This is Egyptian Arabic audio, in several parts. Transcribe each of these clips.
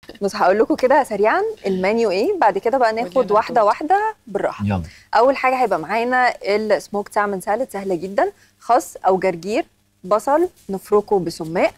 بس هقول لكم كده سريعا المنيو ايه بعد كده بقى ناخد قولي واحده لنا واحده بالراحه يلا اول حاجه هيبقى معانا السموك سالمون سالاد سهله جدا خس او جرجير بصل نفركه بسماق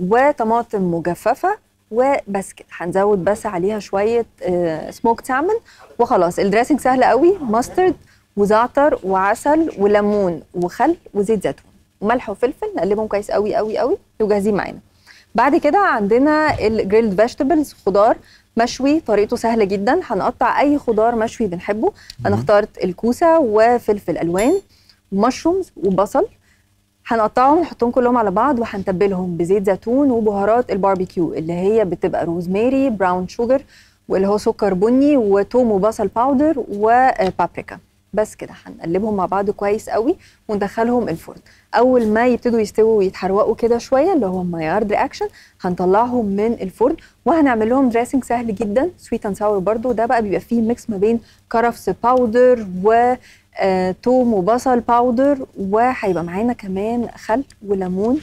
وطماطم مجففه وبس كده هنزود بس عليها شويه سموك سالمون وخلاص الدريسنج سهل قوي ماسترد وزعتر وعسل وليمون وخل وزيت زيتون وملح وفلفل نقلبهم كويس قوي قوي قوي وجاهزين معانا بعد كده عندنا الجريلد فيجيتابلز خضار مشوي طريقته سهله جدا هنقطع اي خضار مشوي بنحبه انا اخترت الكوسه وفلفل الوان ومشرومز وبصل هنقطعهم نحطهم كلهم على بعض وهنتبلهم بزيت زيتون وبهارات الباربيكيو اللي هي بتبقى روزماري براون شوجر واللي هو سكر بني وتوم وبصل باودر وبابريكا بس كده هنقلبهم مع بعض كويس قوي وندخلهم الفرن اول ما يبتدوا يستووا ويتحروقوا كده شويه اللي هو مايارد رياكشن هنطلعهم من الفرن وهنعمل لهم دريسنج سهل جدا سويت اند ساور برضو ده بقى بيبقى فيه ميكس ما بين كرفس باودر و آه، توم وبصل باودر وهيبقى معانا كمان خل وليمون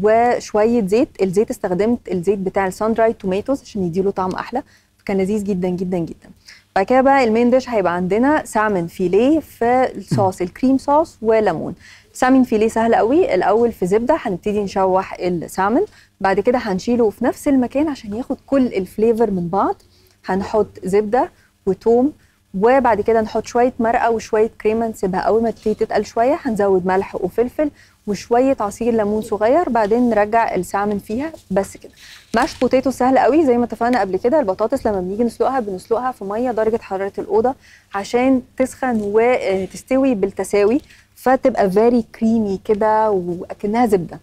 وشويه زيت الزيت استخدمت الزيت بتاع السان دراي توماتوز عشان يديله طعم احلى كان لذيذ جدا جدا جدا بعد كده بقى المين ديش هيبقى عندنا سالمون فيليه في الصوص الكريم صوص وليمون سالمون فيليه سهل قوي الاول في زبده هنبتدي نشوح السالمون بعد كده هنشيله في نفس المكان عشان ياخد كل الفليفر من بعض هنحط زبده وتوم وبعد كده نحط شويه مرقه وشويه كريمه نسيبها اول ما تبتدي تتقل شويه هنزود ملح وفلفل وشويه عصير ليمون صغير بعدين نرجع السالمون فيها بس كده ماش بوتيتو سهل قوي زي ما اتفقنا قبل كده البطاطس لما بنيجي نسلقها بنسلقها في ميه درجه حراره الاوضه عشان تسخن وتستوي بالتساوي فتبقى فيري كريمي كده وكأنها زبده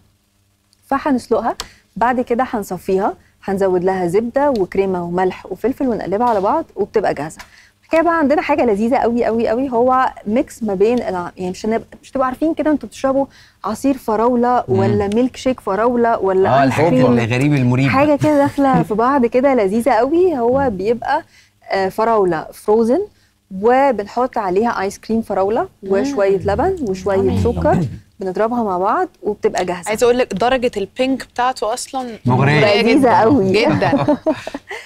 فهنسلقها بعد كده هنصفيها هنزود لها زبده وكريمه وملح وفلفل ونقلبها على بعض وبتبقى جاهزه كده بقى عندنا حاجه لذيذه قوي قوي قوي هو ميكس ما بين الع... يعني مش هنبقى مش تبقوا عارفين كده انتوا بتشربوا عصير فراوله ولا ميلك شيك فراوله ولا اه آيس الحاجات كريم. الغريب المريب حاجه كده داخله في بعض كده لذيذه قوي هو بيبقى آه، فراوله فروزن وبنحط عليها ايس كريم فراوله وشويه لبن وشويه طعمي. سكر بنضربها مع بعض وبتبقى جاهزه عايزه اقول لك درجه البينك بتاعته اصلا مغرية. مغرية لذيذة جداً. قوي. جدا